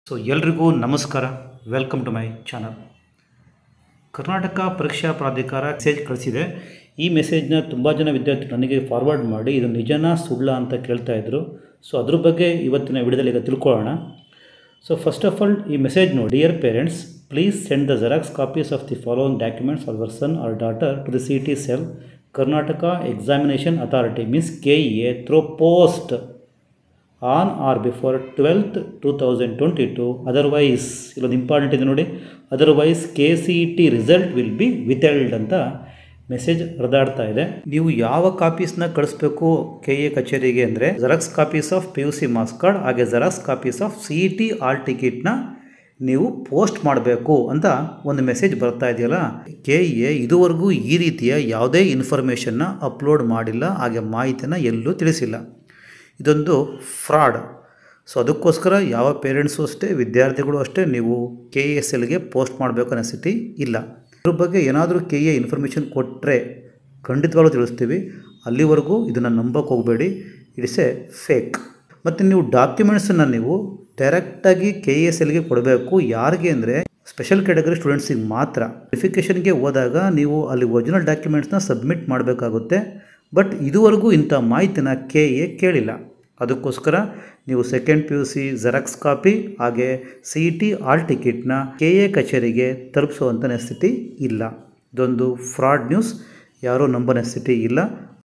so ಎಲ್ರಿಗೂ ನಮಸ್ಕಾರ welcome to my channel Karnataka ಪರೀಕ್ಷಾ ಪ್ರಾಧಿಕಾರ ಮೆಸೇಜ್ ಕಳಿಸಿದೆ ಈ ಮೆಸೇಜ್ನ ತುಂಬ ಜನ ವಿದ್ಯಾರ್ಥಿಗಳು ನನಗೆ ಫಾರ್ವರ್ಡ್ ಮಾಡಿ ಇದು ನಿಜನಾ ಸುಳ್ಳ ಅಂತ ಕೇಳ್ತಾ ಇದ್ರು ಸೊ ಅದ್ರ ಬಗ್ಗೆ ಇವತ್ತಿನ ವಿಡಿಯೋದಲ್ಲಿ ಈಗ ತಿಳ್ಕೊಳ್ಳೋಣ ಸೊ ಫಸ್ಟ್ ಆಫ್ ಆಲ್ ಈ ಮೆಸೇಜ್ ನೋಡಿ dear parents please send the xerox copies of the following documents or our son or daughter to the C T cell Karnataka examination authority means K E A through post on or before twelfth two thousand twenty two otherwise ಇಲ್ಲೊಂದು important ಇದೆ ನೋಡಿ otherwise K C E T result will be withheld ಅಂತ message ಹರಿದಾಡ್ತಾ ಇದೆ ನೀವು ಯಾವ ಕಾಪೀಸ್ನ ಕಳಿಸ್ಬೇಕು K A ಕಚೇರಿಗೆ ಅಂದರೆ xerox copies of P U C marks card ಹಾಗೆ xerox copies of C E T hall ಟಿಕೆಟ್ನ ನೀವು ಪೋಸ್ಟ್ ಮಾಡಬೇಕು ಅಂತ ಒಂದು ಮೆಸೇಜ್ ಬರ್ತಾ ಇದೆಯಲ್ಲ ಕೆ ಇ ಎ ಇದುವರೆಗೂ ಈ ರೀತಿಯ ಯಾವುದೇ ಇನ್ಫಾರ್ಮೇಷನ್ನ ಅಪ್ಲೋಡ್ ಮಾಡಿಲ್ಲ ಹಾಗೆ ಮಾಹಿತಿಯನ್ನು ಎಲ್ಲೂ ತಿಳಿಸಿಲ್ಲ ಇದೊಂದು ಫ್ರಾಡ್ ಸೊ ಅದಕ್ಕೋಸ್ಕರ ಯಾವ ಪೇರೆಂಟ್ಸು ಅಷ್ಟೇ ವಿದ್ಯಾರ್ಥಿಗಳು ಅಷ್ಟೇ ನೀವು ಕೆ ಇ ಎಸ್ ಎಲ್ಗೆ ಪೋಸ್ಟ್ ಮಾಡಬೇಕು ಅನ್ನೋ ಸ್ಥಿತಿ ಇಲ್ಲ ಇದ್ರ ಬಗ್ಗೆ ಏನಾದರೂ ಕೆ ಎ ಇನ್ಫಾರ್ಮೇಷನ್ ಕೊಟ್ಟರೆ ಖಂಡಿತವಾಗ್ಲೂ ತಿಳಿಸ್ತೀವಿ ಅಲ್ಲಿವರೆಗೂ ಇದನ್ನು ನಂಬಕ್ಕೆ ಹೋಗಬೇಡಿ ಇಟ್ಸ್ ಎ ಫೇಕ್ ಮತ್ತು ನೀವು ಡಾಕ್ಯುಮೆಂಟ್ಸನ್ನು ನೀವು ಡೈರೆಕ್ಟಾಗಿ ಕೆ ಇ ಎಸ್ ಎಲ್ಗೆ ಕೊಡಬೇಕು ಯಾರಿಗೆ ಅಂದರೆ ಸ್ಪೆಷಲ್ ಕ್ಯಾಟಗರಿ ಸ್ಟೂಡೆಂಟ್ಸಿಗೆ ಮಾತ್ರ ವೆರಿಫಿಕೇಷನ್ಗೆ ಹೋದಾಗ ನೀವು ಅಲ್ಲಿ ಒರಿಜಿನಲ್ ಡಾಕ್ಯುಮೆಂಟ್ಸ್ನ ಸಬ್ಮಿಟ್ ಮಾಡಬೇಕಾಗುತ್ತೆ ಬಟ್ ಇದುವರೆಗೂ ಇಂಥ ಮಾಹಿತಿನ ಕೆ ಎ ಕೇಳಿಲ್ಲ ಅದಕ್ಕೋಸ್ಕರ ನೀವು second P U C xerox copy ಹಾಗೆ ಸಿ ಇ ಟಿ ಆಲ್ ಟಿಕೆಟ್ನ ಕೆ ಎ ಕಚೇರಿಗೆ ತಲುಪಿಸುವಂಥ ಸ್ಥಿತಿ ಇಲ್ಲ ಇದೊಂದು ಫ್ರಾಡ್ ನ್ಯೂಸ್ ಯಾರೂ ನಂಬೋ ಸ್ಥಿತಿ ಇಲ್ಲ